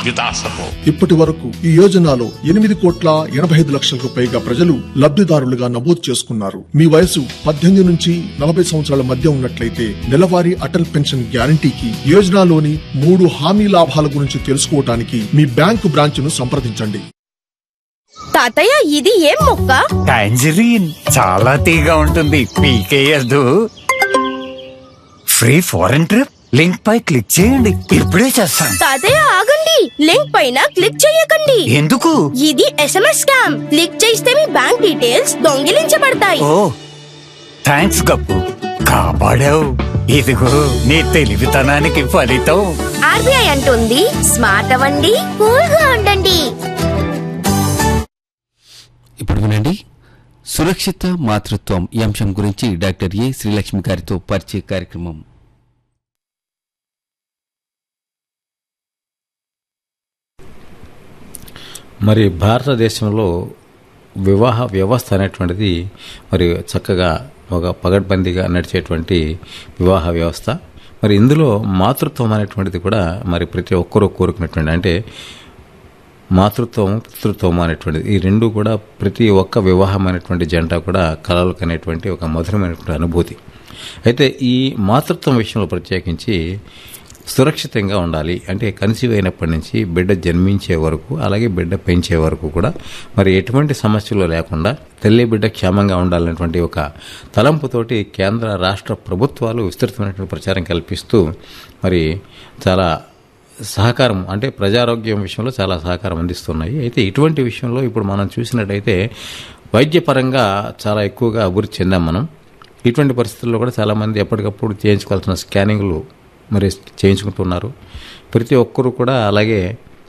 बिता सको ఇప్పటి వరకు ఈ యోజనలో ఎనిమిది కోట్ల ఎనభై ఐదు లక్షలకు పైగా ప్రజలు లబ్ధిదారులుగా నమోదు చేసుకున్నారు మీ వయసు పద్దెనిమిది నుంచి నలభై సంవత్సరాల మధ్య ఉన్నట్లయితే నెలవారీ అటల్ పెన్షన్ గ్యారంటీకి యోజనలోని మూడు హామీ లాభాల గురించి తెలుసుకోవటానికి మీ బ్యాంకు బ్రాంచ్ ను సంప్రదించండి తాతయ్య ఇది ఏం మొక్క టాంజరీన్ చాలా తీగా ఉంటుంది పీకేయద్దు ఫ్రీ ఫారెన్ ట్రిప్ లింక్ పై క్లిక్ చేయండి ఇప్పుడే చేస్తాను తాతయ్య ఆగండి లింక్ పైన క్లిక్ చేయకండి ఎందుకు ఇది ఎస్ఎంఎస్ స్కామ్ క్లిక్ చేస్తే మీ బ్యాంక్ డీటెయిల్స్ దొంగిలించబడతాయి ఓ థ్యాంక్స్ గప్పు కాపాడావు ఇదిగో నీ తెలివితనానికి ఫలితం ఆర్బీఐ అంటుంది స్మార్ట్ అవ్వండి కూల్ గా ఉండండి ఇప్పుడు వినండి సురక్షిత మాతృత్వం ఈ అంశం గురించి డాక్టర్ ఏ శ్రీలక్ష్మి గారితో పరిచయ కార్యక్రమం మరి భారతదేశంలో వివాహ వ్యవస్థ అనేటువంటిది మరి చక్కగా ఒక పగడ్బందీగా నడిచేటువంటి వివాహ వ్యవస్థ మరి ఇందులో మాతృత్వం అనేటువంటిది కూడా మరి ప్రతి ఒక్కరూ కోరుకున్నటువంటి అంటే మాతృత్వం పితృత్వం అనేటువంటిది ఈ రెండు కూడా ప్రతి ఒక్క వివాహమైనటువంటి జంట కూడా కలలు కనేటువంటి ఒక మధురమైనటువంటి అనుభూతి అయితే ఈ మాతృత్వం విషయంలో ప్రత్యేకించి సురక్షితంగా ఉండాలి అంటే కన్సీవ్ అయినప్పటి నుంచి బిడ్డ జన్మించే వరకు అలాగే బిడ్డ పెంచే వరకు కూడా మరి ఎటువంటి సమస్యలు లేకుండా తల్లి బిడ్డ క్షేమంగా ఉండాలనేటువంటి ఒక తలంపుతోటి కేంద్ర రాష్ట్ర ప్రభుత్వాలు విస్తృతమైనటువంటి ప్రచారం కల్పిస్తూ మరి చాలా సహకారం అంటే ప్రజారోగ్యం విషయంలో చాలా సహకారం అందిస్తున్నాయి అయితే ఇటువంటి విషయంలో ఇప్పుడు మనం చూసినట్టయితే వైద్యపరంగా చాలా ఎక్కువగా అభివృద్ధి చెందాం మనం ఇటువంటి పరిస్థితుల్లో కూడా చాలామంది ఎప్పటికప్పుడు చేయించుకోవాల్సిన స్కానింగ్లు మరి చేయించుకుంటున్నారు ప్రతి ఒక్కరూ కూడా అలాగే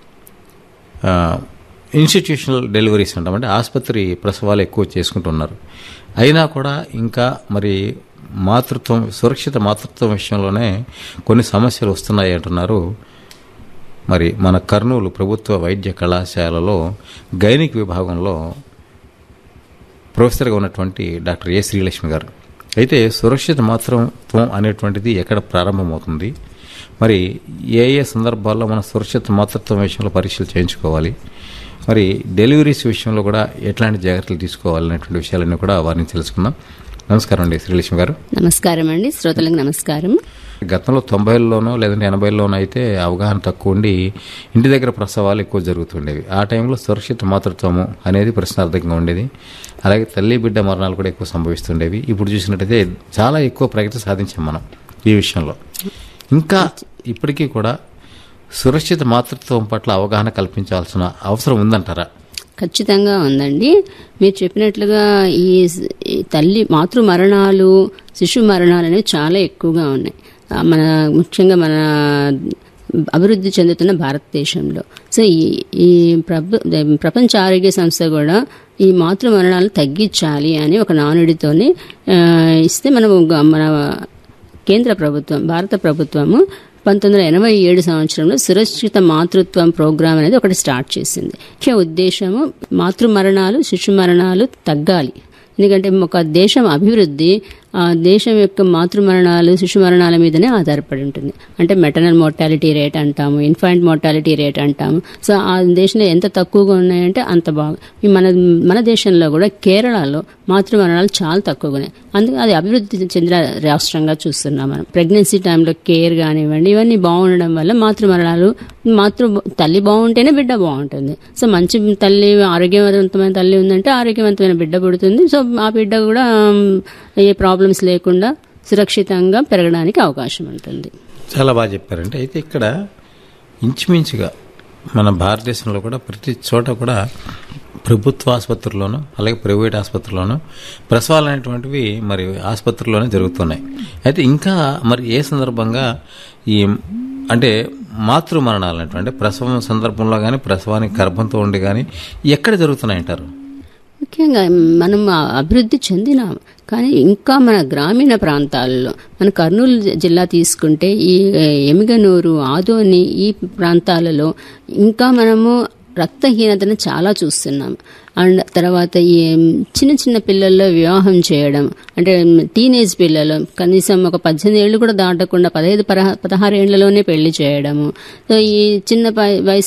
ఆ, ఇన్స్టిట్యూషనల్ డెలివరీస్ అంటాం అంటే ఆసుపత్రి ప్రసవాలు ఎక్కువ చేసుకుంటున్నారు అయినా కూడా ఇంకా మరి మాతృత్వం సురక్షిత మాతృత్వం విషయంలోనే కొన్ని సమస్యలు వస్తున్నాయి అంటున్నారు మరి మన కర్నూలు ప్రభుత్వ వైద్య కళాశాలలో గైనిక్ విభాగంలో ప్రొఫెసర్గా ఉన్నటువంటి డాక్టర్ ఏ శ్రీలక్ష్మి గారు అయితే సురక్షిత మాతృత్వం అనేటువంటిది ఎక్కడ ప్రారంభమవుతుంది మరి ఏ ఏ సందర్భాల్లో మనం సురక్షిత మాతృత్వం విషయంలో పరీక్షలు చేయించుకోవాలి మరి డెలివరీస్ విషయంలో కూడా ఎట్లాంటి జాగ్రత్తలు తీసుకోవాలి అనేటువంటి విషయాలన్నీ కూడా వారిని తెలుసుకుందాం నమస్కారం అండి శ్రీలక్ష్మి గారు నమస్కారం అండి శ్రోతలకు నమస్కారం గతంలో తొంభైల్లోనో లేదంటే ఎనభైలోనో అయితే అవగాహన తక్కువ ఉండి ఇంటి దగ్గర ప్రసవాలు ఎక్కువ జరుగుతుండేవి ఆ టైంలో సురక్షిత మాతృత్వము అనేది ప్రశ్నార్థకంగా ఉండేది అలాగే తల్లి బిడ్డ మరణాలు కూడా ఎక్కువ సంభవిస్తుండేవి ఇప్పుడు చూసినట్టయితే చాలా ఎక్కువ ప్రగతి సాధించాం మనం ఈ విషయంలో ఇంకా ఇప్పటికీ కూడా సురక్షిత మాతృత్వం పట్ల అవగాహన కల్పించాల్సిన అవసరం ఉందంటారా ఖచ్చితంగా ఉందండి మీరు చెప్పినట్లుగా ఈ స్- ఈ తల్లి మాతృ మరణాలు శిశు మరణాలు అనేవి చాలా ఎక్కువగా ఉన్నాయి ఆ, మన ముఖ్యంగా మన అభివృద్ధి చెందుతున్న భారతదేశంలో సో ఈ ఈ ప్రభు ప్రపంచ ఆరోగ్య సంస్థ కూడా ఈ మాతృ మరణాలు తగ్గించాలి అని ఒక నానుడితోని ఆ, ఇస్తే మనం గ- మన కేంద్ర ప్రభుత్వం భారత ప్రభుత్వము పంతొమ్మిది వందల ఎనభై ఏడు సంవత్సరంలో సురక్షిత మాతృత్వం ప్రోగ్రాం అనేది ఒకటి స్టార్ట్ చేసింది ముఖ్య ఉద్దేశము మాతృ మరణాలు శిశు మరణాలు తగ్గాలి ఎందుకంటే ఒక దేశం అభివృద్ధి ఆ దేశం యొక్క మాతృ మరణాలు శిశు మరణాల మీదనే ఆధారపడి ఉంటుంది అంటే మెటర్నల్ మోర్టాలిటీ రేట్ అంటాము ఇన్ఫాంట్ మోర్టాలిటీ రేట్ అంటాము సో ఆ దేశంలో ఎంత తక్కువగా ఉన్నాయంటే అంత బాగా ఈ మన మన దేశంలో కూడా కేరళలో మాతృ మరణాలు చాలా తక్కువగా ఉన్నాయి అందుకే అది అభివృద్ధి చెందిన రాష్ట్రంగా చూస్తున్నాం మనం ప్రెగ్నెన్సీ టైంలో కేర్ కానివ్వండి ఇవన్నీ బాగుండడం వల్ల మాతృ మరణాలు మాతృ తల్లి బాగుంటేనే బిడ్డ బాగుంటుంది సో మంచి తల్లి ఆరోగ్యవంతమైన తల్లి ఉందంటే ఆరోగ్యవంతమైన బిడ్డ పుడుతుంది సో ఆ బిడ్డ కూడా ఉమ్, ఏ ప్రాబ్లమ్స్ లేకుండా సురక్షితంగా పెరగడానికి అవకాశం ఉంటుంది చాలా బాగా చెప్పారంటే అయితే ఇక్కడ ఇంచుమించుగా మన భారతదేశంలో కూడా ప్రతి చోట కూడా ప్రభుత్వ ఆసుపత్రుల్లోనూ అలాగే ప్రైవేట్ ఆసుపత్రుల్లోనూ ప్రసవాలు అనేటువంటివి మరి ఆసుపత్రుల్లోనే జరుగుతున్నాయి అయితే ఇంకా మరి ఏ సందర్భంగా ఈ అంటే మాతృ మరణాలు అనేటువంటి అంటే ప్రసవం సందర్భంలో కానీ ప్రసవానికి గర్భంతో ఉండి కానీ ఎక్కడ జరుగుతున్నాయంటారు ముఖ్యంగా మనం అభివృద్ధి చెందినాం కానీ ఇంకా మన గ్రామీణ ప్రాంతాల్లో మన కర్నూలు జి- జిల్లా తీసుకుంటే ఈ ఎమిగనూరు ఆదోని ఈ ప్రాంతాలలో ఇంకా మనము రక్తహీనతను చాలా చూస్తున్నాం అండ్ తర్వాత ఈ చిన్న చిన్న పిల్లల్లో వివాహం చేయడం అంటే టీనేజ్ పిల్లలు కనీసం ఒక పద్దెనిమిది ఏళ్ళు కూడా దాటకుండా పదహైదు పదహా పదహారు ఏళ్లలోనే పెళ్లి చేయడము సో ఈ చిన్న ప- వయసు